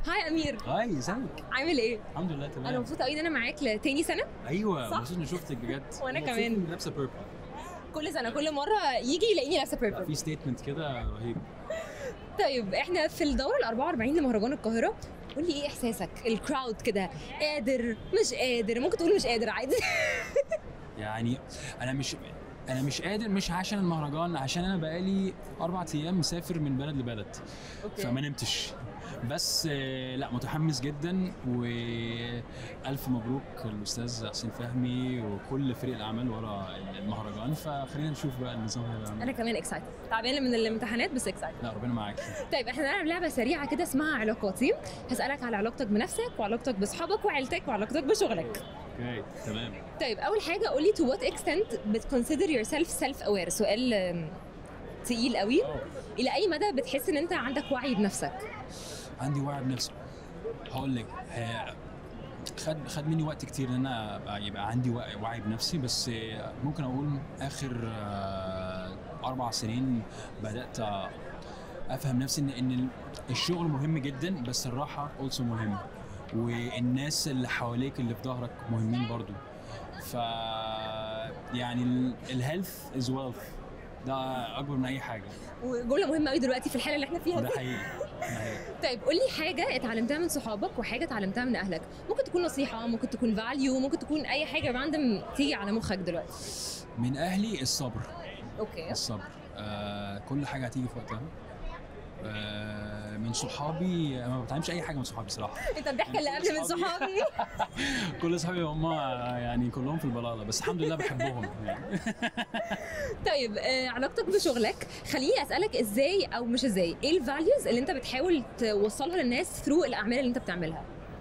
هاي امير هاي ازيك عامل ايه الحمد لله تمام انا مبسوطه قوي ان انا معاك لتاني سنه ايوه صح؟ مبسوط اني شفتك بجد وأنا مبسوط كمان. إني لابسه بيربل كل سنه كل مره يجي يلاقيني لابسه بيربل في ستيتمنت كده رهيب طيب احنا في الدوره ال 44 لمهرجان القاهره قول لي ايه احساسك الكراود كده قادر مش قادر ممكن تقول مش قادر عادي يعني انا مش انا مش قادر مش عشان المهرجان عشان انا بقالي اربع ايام مسافر من بلد لبلد فما نمتش بس آه، لا متحمس جدا والف مبروك الاستاذ حسين فهمي وكل فريق الاعمال ورا المهرجان فخلينا نشوف بقى النظام هيبقى عامل انا كمان اكسايتد تعبانه من الامتحانات بس اكسايتد لا ربنا معاك طيب احنا هنلعب لعبه سريعه كده اسمها علاقاتي هسالك على علاقتك بنفسك وعلاقتك باصحابك وعيلتك وعلاقتك بشغلك اوكي تمام طيب اول حاجه قولي to what extent بتconsider yourself self aware سؤال آم، تقيل قوي الى اي مدى بتحس ان انت عندك وعي بنفسك عندي وعي بنفسي هقول لك ه- خد خد مني وقت كتير ان انا أبقى- يبقى عندي وعي وعي بنفسي بس ممكن اقول اخر آه، اربع سنين بدات افهم نفسي ان ان الشغل مهم جدا بس الراحه also مهمه والناس اللي حواليك اللي في ظهرك مهمين برضو ف يعني الهيلث از ويلث ده اكبر من اي حاجه وجمله مهمه قوي دلوقتي في الحاله اللي احنا فيها ده دي حقيقي ده حقيقي طيب قولي حاجه اتعلمتها من صحابك وحاجه اتعلمتها من اهلك ممكن تكون نصيحه ممكن تكون فاليو ممكن تكون اي حاجه راندم تيجي على مخك دلوقتي من اهلي الصبر اوكي الصبر آه كل حاجه هتيجي في وقتها آه من صحابي أنا ما بتعلمش اي حاجه من صحابي صراحه انت الضحكه اللي قبل من صحابي. صحابي كل صحابي هم يعني كلهم في البلاله بس الحمد لله بحبهم يعني. طيب آه علاقتك بشغلك خليني اسالك ازاي او مش ازاي ايه الفاليوز اللي انت بتحاول توصلها للناس ثرو الاعمال اللي انت بتعملها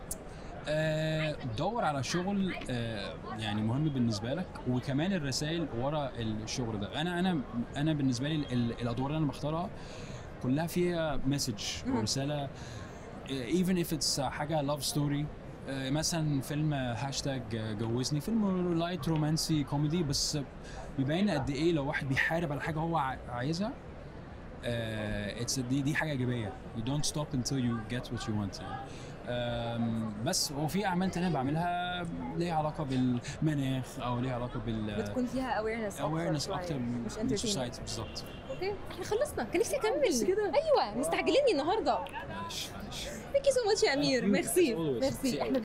آه دور على شغل آه يعني مهم بالنسبه لك وكمان الرسائل ورا الشغل ده انا انا انا بالنسبه لي ال- الادوار اللي انا بختارها كلها فيها مسج مم. ورساله even if it's حاجه لاف ستوري مثلا فيلم هاشتاج جوزني فيلم لايت رومانسي كوميدي بس بيبين قد ايه لو واحد بيحارب على حاجه هو ع- عايزها اتس دي دي حاجه ايجابيه you don't stop until you get what you want يعني. أم، بس وفي اعمال تانية بعملها ليها علاقه بالمناخ او ليها علاقه بال بتكون فيها awareness awareness اكتر مش من entertainment السوسايتي بالظبط اوكي احنا خلصنا كان نفسي اكمل بس كده؟ ايوه مستعجليني النهارده معلش معلش ثانك يو سو ماتش يا امير Thank you. ميرسي Always. ميرسي See you. احنا